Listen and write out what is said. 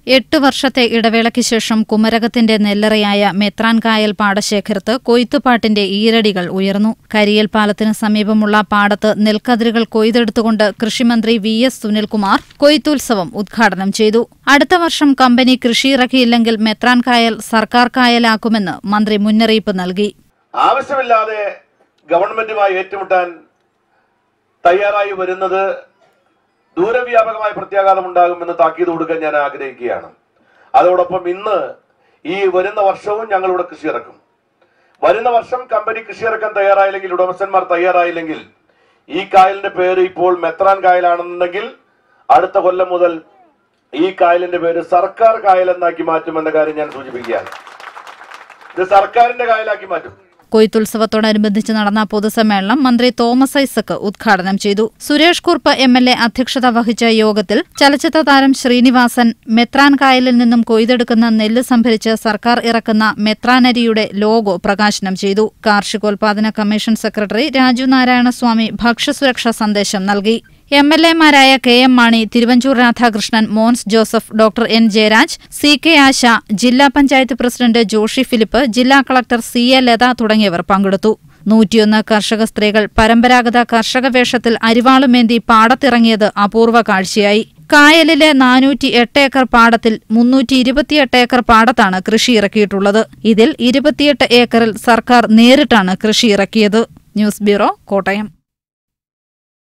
എട്ട് വർഷത്തെ ഇടവേളയ്ക്ക് ശേഷം കുമരകത്തിന്റെ നെല്ലറയായ മെത്രാൻകായൽ പാടശേഖരത്ത് കൊയ്ത്തുപാട്ടിന്റെ ഈരടികൾ ഉയർന്നു കരിയൽ പാലത്തിന് സമീപമുള്ള പാടത്ത് നെൽക്കതിരുകൾ കൊയ്തെടുത്തുകൊണ്ട് കൃഷിമന്ത്രി വി എസ് സുനിൽകുമാർ കൊയ്ത്തുത്സവം ഉദ്ഘാടനം ചെയ്തു അടുത്ത വർഷം കമ്പനി കൃഷി ഇറക്കിയില്ലെങ്കിൽ മെത്രാൻകായൽ സർക്കാർ കായലാക്കുമെന്ന് മന്ത്രി മുന്നറിയിപ്പ് നൽകി ആവശ്യമില്ലാതെ ഗവൺമെന്റുമായി ഏറ്റുമുട്ടാൻ തയ്യാറായി വരുന്നത് ദൂരവ്യാപകമായ പ്രത്യാഘാതം ഉണ്ടാകുമെന്ന് താക്കീത് കൊടുക്കാൻ ഞാൻ ആഗ്രഹിക്കുകയാണ് അതോടൊപ്പം ഇന്ന് ഈ വരുന്ന വർഷവും ഞങ്ങൾ ഇവിടെ കൃഷി ഇറക്കും വരുന്ന വർഷം കമ്പനി കൃഷി ഇറക്കാൻ തയ്യാറായില്ലെങ്കിൽ ഉടമസ്ഥന്മാർ തയ്യാറായില്ലെങ്കിൽ ഈ കായലിന്റെ പേര് ഇപ്പോൾ മെത്രാൻ കായലാണെന്നുണ്ടെങ്കിൽ അടുത്ത കൊല്ലം മുതൽ ഈ കായലിന്റെ പേര് സർക്കാർ കായൽ എന്നാക്കി മാറ്റുമെന്ന കാര്യം ഞാൻ സൂചിപ്പിക്കുകയാണ് ഇത് സർക്കാരിന്റെ കായലാക്കി മാറ്റും കൊയ്ത്തുത്സവത്തോടനുബന്ധിച്ച് നടന്ന പൊതുസമ്മേളനം മന്ത്രി തോമസ് ഐസക് ഉദ്ഘാടനം ചെയ്തു Suresh Kurup M L A അധ്യക്ഷത വഹിച്ച യോഗത്തിൽ ചലച്ചിത്ര താരം ശ്രീനിവാസൻ മെത്രാൻ കായലിൽ നിന്നും കൊയ്തെടുക്കുന്ന നെല്ല് സംഭരിച്ച് സർക്കാർ ഇറക്കുന്ന മെത്രാനരിയുടെ ലോഗോ പ്രകാശനം ചെയ്തു കാർഷികോൽപാദന കമ്മീഷൻ സെക്രട്ടറി രാജു നാരായണസ്വാമി ഭക്ഷ്യസുരക്ഷാ സന്ദേശം നൽകി എം എൽ എമാരായ K M Mani Thiruvanchoor Radhakrishnan Mons Joseph doctor N Jayaraj C K Asha ജില്ലാ പഞ്ചായത്ത് പ്രസിഡന്റ് ജോഷി ഫിലിപ്പ് ജില്ലാ കളക്ടർ സി എ ലത തുടങ്ങിയവർ പങ്കെടുത്തു നൂറ്റിയൊന്ന് കർഷക സ്ത്രീകൾ പരമ്പരാഗത കർഷക വേഷത്തിൽ അരിവാളുമേന്തി പാടത്തിറങ്ങിയത് അപൂർവ കാഴ്ചയായി കായലിലെ നാനൂറ്റി എട്ട് ഏക്കർ പാടത്തിൽ മുന്നൂറ്റി ഇരുപത്തിയെട്ട് ഏക്കർ പാടത്താണ് കൃഷി ഇറക്കിയിട്ടുള്ളത് ഇതിൽ ഇരുപത്തിയെട്ട് ഏക്കറിൽ സർക്കാർ നേരിട്ടാണ് കൃഷി ഇറക്കിയത് ന്യൂസ് ബ്യൂറോ കോട്ടയം